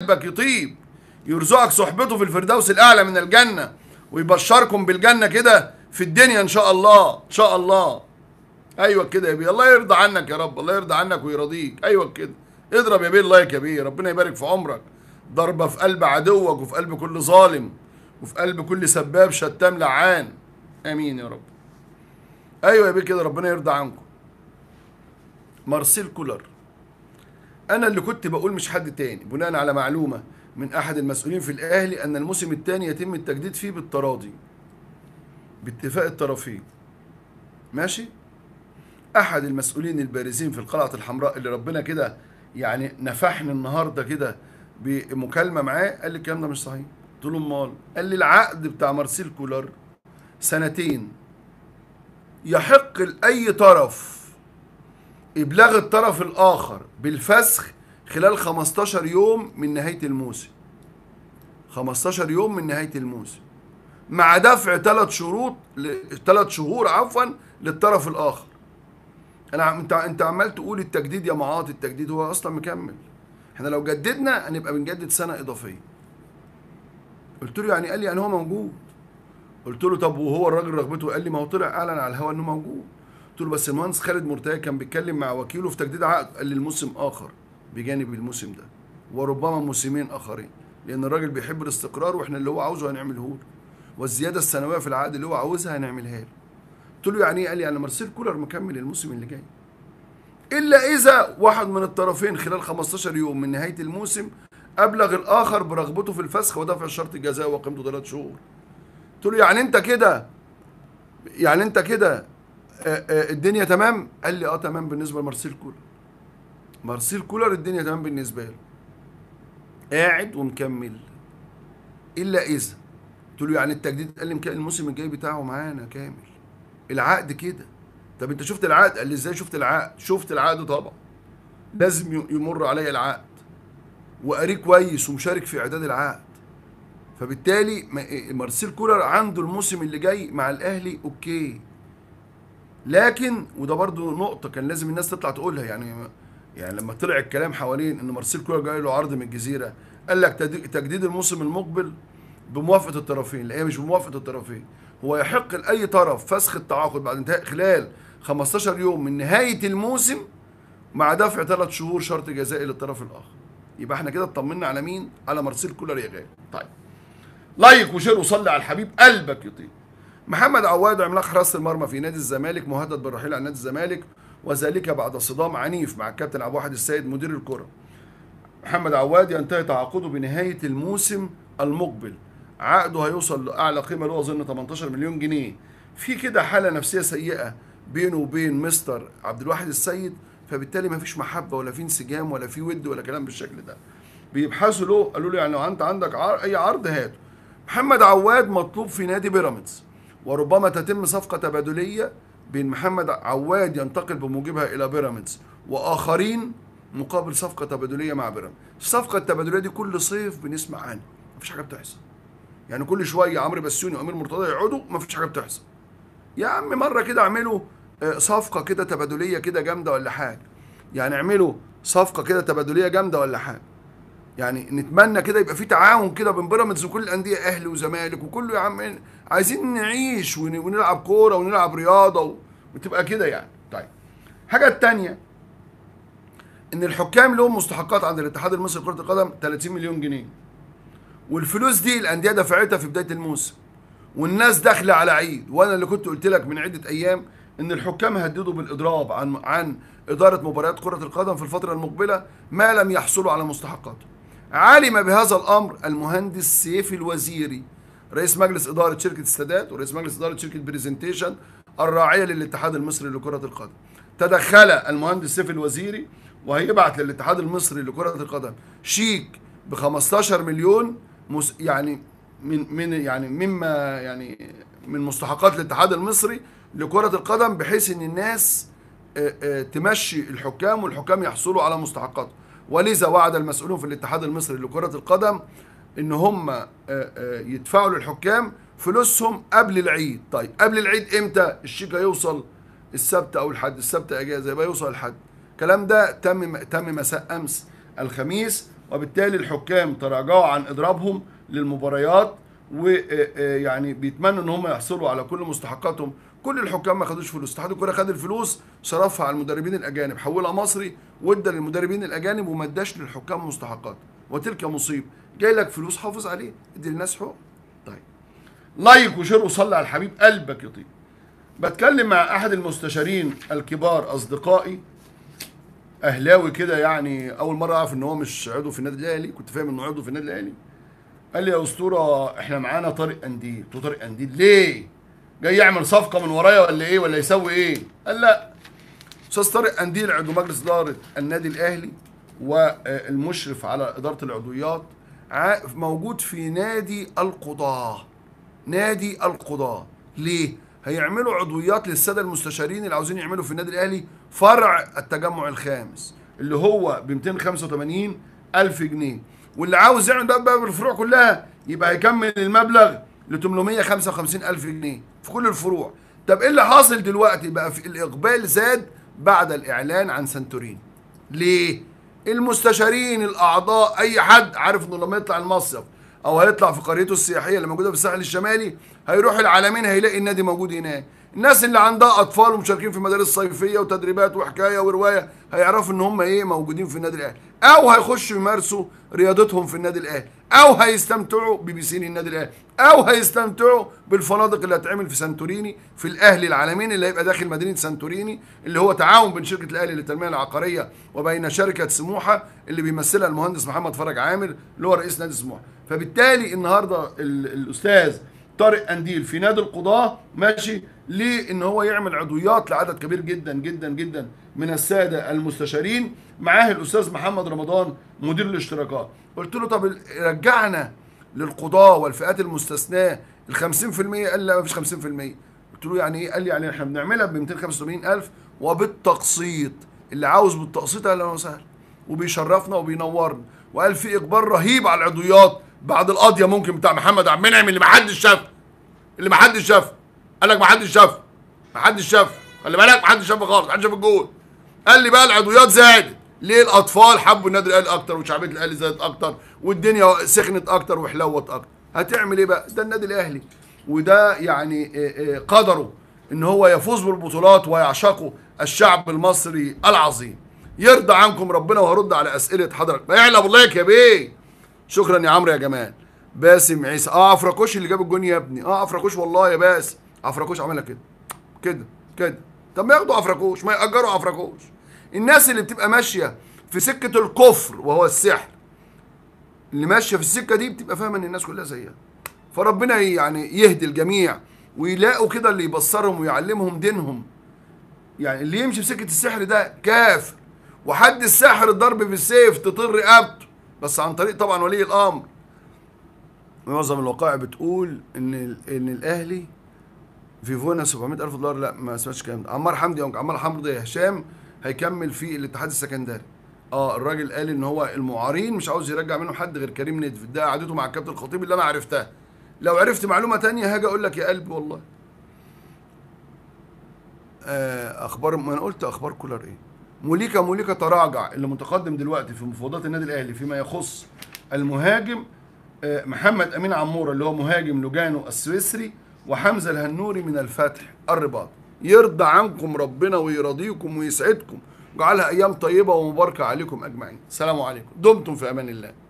قلبك يطيب يرزقك صحبته في الفردوس الاعلى من الجنه ويبشركم بالجنه كده في الدنيا ان شاء الله ان شاء الله ايوه كده يا بيه الله يرضى عنك يا رب الله يرضى عنك ويرضيك ايوه كده اضرب يا بيه اللايك يا بيه ربنا يبارك في عمرك ضربه في قلب عدوك وفي قلب كل ظالم وفي قلب كل سباب شتام لعان امين يا رب ايوه يا بيه كده ربنا يرضى عنكم مارسيل كولر انا اللي كنت بقول مش حد تاني بناء على معلومه من احد المسؤولين في الاهلي ان الموسم الثاني يتم التجديد فيه بالتراضي باتفاق الطرفين ماشي احد المسؤولين البارزين في القلعه الحمراء اللي ربنا كده يعني نفحني النهارده كده بمكالمه معاه قال لي الكلام ده مش صحيح قلت له امال قال لي العقد بتاع مارسيل كولر سنتين يحق لاي طرف ابلاغ الطرف الاخر بالفسخ خلال 15 يوم من نهايه الموسم 15 يوم من نهايه الموسم مع دفع ثلاث شروط ثلاث شهور عفوا للطرف الاخر انا عم- انت انت عمال تقول التجديد يا معاط التجديد هو اصلا مكمل احنا لو جددنا هنبقى بنجدد سنه اضافيه قلت له يعني قال لي يعني هو موجود قلت له طب وهو الراجل رغبته قال لي ما هو طلع اعلن على الهواء انه موجود قلت له بس المهندس خالد مرتجى كان بيتكلم مع وكيله في تجديد عقد قال لي الموسم اخر بجانب الموسم ده وربما موسمين اخرين لان الراجل بيحب الاستقرار واحنا اللي هو عاوزه هنعمله له والزياده السنويه في العقد اللي هو عاوزها هنعملها له قلت له يعني ايه قال لي يعني مارسيل كولر مكمل الموسم اللي جاي الا اذا واحد من الطرفين خلال 15 يوم من نهايه الموسم ابلغ الاخر برغبته في الفسخ ودفع شرط الجزاء وقيمته ثلاث شهور قلت له يعني انت كده يعني انت كده آه، آه، الدنيا تمام قال لي اه تمام بالنسبه لمارسيل كولر مارسيل كولر الدنيا تمام بالنسبه له قاعد ومكمل الا اذا قلت له يعني التجديد قال لي مك- الموسم الجاي بتاعه معانا كامل العقد كده طب انت شفت العقد قال لي ازاي شفت العقد شفت العقد طبعا لازم ي- يمر عليا العقد وقاريه كويس ومشارك في اعداد العقد فبالتالي ما- إيه، مارسيل كولر عنده الموسم اللي جاي مع الاهلي اوكي لكن وده برضو نقطة كان لازم الناس تطلع تقولها يعني يعني لما طلع الكلام حوالين ان مارسيل كولر جاي له عرض من الجزيرة قال لك تد- تجديد الموسم المقبل بموافقة الطرفين لا هي مش بموافقة الطرفين هو يحق لأي طرف فسخ التعاقد بعد انتهاء خلال 15 يوم من نهاية الموسم مع دفع ثلاث شهور شرط جزائي للطرف الآخر يبقى احنا كده اطمنا على مين؟ على مارسيل كولر يا غالي طيب لايك وشير وصلي على الحبيب قلبك يطيب محمد عواد عملاق حراسه المرمى في نادي الزمالك مهدد بالرحيل عن نادي الزمالك وذلك بعد صدام عنيف مع الكابتن عبد الواحد السيد مدير الكره محمد عواد ينتهي تعاقده بنهايه الموسم المقبل عقده هيوصل لاعلى قيمه له اظن 18 مليون جنيه في كده حاله نفسيه سيئه بينه وبين مستر عبد الواحد السيد فبالتالي ما فيش محبه ولا في انسجام ولا في ود ولا كلام بالشكل ده بيبحثوا له قالوا له يعني لو انت عندك عر... اي عرض هاته محمد عواد مطلوب في نادي بيراميدز وربما تتم صفقه تبادليه بين محمد عواد ينتقل بموجبها الى بيراميدز واخرين مقابل صفقه تبادليه مع بيراميدز الصفقه التبادليه دي كل صيف بنسمع عنها مفيش حاجه بتحصل يعني كل شويه عمرو بسيوني وامير مرتضى يقعدوا مفيش حاجه بتحصل يا عم مره كده اعملوا آه، صفقه كده تبادليه كده جامده ولا حاجه يعني اعملوا صفقه كده تبادليه جامده ولا حاجه يعني نتمنى كده يبقى في تعاون كده بين بيراميدز وكل الانديه اهلي وزمالك وكله يا عم عايزين نعيش ون- ونلعب كوره ونلعب رياضه و- وتبقى كده يعني طيب الحاجه الثانيه ان الحكام لهم مستحقات عند الاتحاد المصري لكره القدم 30 مليون جنيه والفلوس دي الانديه دفعتها في بدايه الموسم والناس داخله على عيد وانا اللي كنت قلت لك من عده ايام ان الحكام هددوا بالاضراب عن عن اداره مباريات كره القدم في الفتره المقبله ما لم يحصلوا على مستحقاتهم. علم بهذا الامر المهندس سيف الوزيري رئيس مجلس اداره شركه السادات ورئيس مجلس اداره شركه بريزنتيشن الراعيه للاتحاد المصري لكره القدم. تدخل المهندس سيف الوزيري وهيبعت للاتحاد المصري لكره القدم شيك ب 15 مليون مس يعني من من يعني مما يعني من مستحقات الاتحاد المصري لكرة القدم بحيث ان الناس آه، آه، تمشي الحكام والحكام يحصلوا على مستحقاتهم ولذا وعد المسؤولون في الاتحاد المصري لكرة القدم ان هم آه، آه، يدفعوا للحكام فلوسهم قبل العيد طيب قبل العيد امتى الشيك هيوصل السبت او الحد السبت اجازه يبقى يوصل الحد الكلام ده تم تم مساء امس الخميس وبالتالي الحكام تراجعوا عن اضرابهم للمباريات ويعني بيتمنوا ان هم يحصلوا على كل مستحقاتهم كل الحكام ما خدوش فلوس اتحاد الكوره خد الفلوس صرفها على المدربين الاجانب حولها مصري وادى للمدربين الاجانب وما اداش للحكام مستحقات وتلك مصيبه جاي لك فلوس حافظ عليه ادي للناس حقوق طيب لايك وشير وصلي على الحبيب قلبك يطيب بتكلم مع احد المستشارين الكبار اصدقائي اهلاوي كده يعني اول مره اعرف ان هو مش عضو في النادي الاهلي كنت فاهم انه عضو في النادي الاهلي قال لي يا اسطوره احنا معانا طارق قنديل قلت له طارق قنديل ليه جاي يعمل صفقه من ورايا ولا ايه ولا يسوي ايه قال لا استاذ طارق قنديل عضو مجلس اداره النادي الاهلي والمشرف على اداره العضويات ع- موجود في نادي القضاه نادي القضاه ليه هيعملوا عضويات للساده المستشارين اللي عاوزين يعملوا في النادي الاهلي فرع التجمع الخامس اللي هو ب 285 الف جنيه واللي عاوز يعمل بقى, بقى بالفروع كلها يبقى هيكمل المبلغ ل 855 الف جنيه في كل الفروع طب ايه اللي حاصل دلوقتي بقى في الاقبال زاد بعد الاعلان عن سانتورين ليه المستشارين الاعضاء اي حد عارف انه لما يطلع المصيف او هيطلع في قريته السياحيه اللي موجوده في الساحل الشمالي هيروح العالمين هيلاقي النادي موجود هناك الناس اللي عندها اطفال ومشاركين في مدارس صيفيه وتدريبات وحكايه وروايه هيعرفوا ان هم ايه موجودين في النادي الاهلي او هيخشوا يمارسوا رياضتهم في النادي الاهلي او هيستمتعوا ببيسين النادي الاهلي او هيستمتعوا بالفنادق اللي هتعمل في سانتوريني في الاهلي العالمين اللي هيبقى داخل مدينه سانتوريني اللي هو تعاون بين شركه الاهلي للتنميه العقاريه وبين شركه سموحه اللي بيمثلها المهندس محمد فرج عامر اللي هو رئيس نادي سموحه فبالتالي النهارده ال- الاستاذ طارق قنديل في نادي القضاه ماشي ليه ان هو يعمل عضويات لعدد كبير جدا جدا جدا من الساده المستشارين معاه الاستاذ محمد رمضان مدير الاشتراكات قلت له طب رجعنا للقضاه والفئات المستثناه ال 50% قال لا مفيش 50% قلت له يعني ايه قال لي يعني احنا بنعملها ب 285000 وبالتقسيط اللي عاوز بالتقسيط اهلا وسهلا وبيشرفنا وبينورنا وقال في اقبال رهيب على العضويات بعد القضيه ممكن بتاع محمد عبد المنعم اللي ما حدش شافه اللي ما حدش شافه قال لك ما حدش شافه ما حدش شافه خلي بالك ما حدش شافه خالص ما حدش شاف الجول قال لي بقى العضويات زادت ليه الاطفال حبوا النادي الاهلي اكتر وشعبيه الاهلي زادت اكتر والدنيا سخنت اكتر وحلوت اكتر هتعمل ايه بقى ده النادي الاهلي وده يعني آه، آه، قدره ان هو يفوز بالبطولات ويعشقه الشعب المصري العظيم يرضى عنكم ربنا وهرد على اسئله حضرتك ما يعلى بالله يا بيه شكرا يا عمرو يا جمال باسم عيسى اه عفركوش اللي جاب الجون يا ابني اه عفركوش والله يا باسم عفركوش عملها كده كده كده طب ما ياخدوا عفركوش ما يأجروا عفركوش الناس اللي بتبقى ماشيه في سكه الكفر وهو السحر اللي ماشيه في السكه دي بتبقى فاهمه ان الناس كلها زيها فربنا يعني يهدي الجميع ويلاقوا كده اللي يبصرهم ويعلمهم دينهم يعني اللي يمشي في سكه السحر ده كافر وحد الساحر الضرب بالسيف تطر رقبته بس عن طريق طبعا ولي الامر معظم الوقائع بتقول ان ال- ان الاهلي في فونا 700 الف دولار لا ما سمعتش الكلام ده عمار حمدي عمار حمدي هشام هيكمل في الاتحاد السكندري اه الراجل قال ان هو المعارين مش عاوز يرجع منه حد غير كريم ندف ده قعدته مع الكابتن الخطيب اللي انا عرفتها لو عرفت معلومه تانية هاجي اقول لك يا قلبي والله آه اخبار ما انا قلت اخبار كولر ايه موليكا موليكا تراجع اللي متقدم دلوقتي في مفاوضات النادي الاهلي فيما يخص المهاجم آه، محمد امين عموره اللي هو مهاجم لوجانو السويسري وحمزه الهنوري من الفتح الرباط يرضى عنكم ربنا ويرضيكم ويسعدكم وجعلها ايام طيبه ومباركه عليكم اجمعين السلام عليكم دمتم في امان الله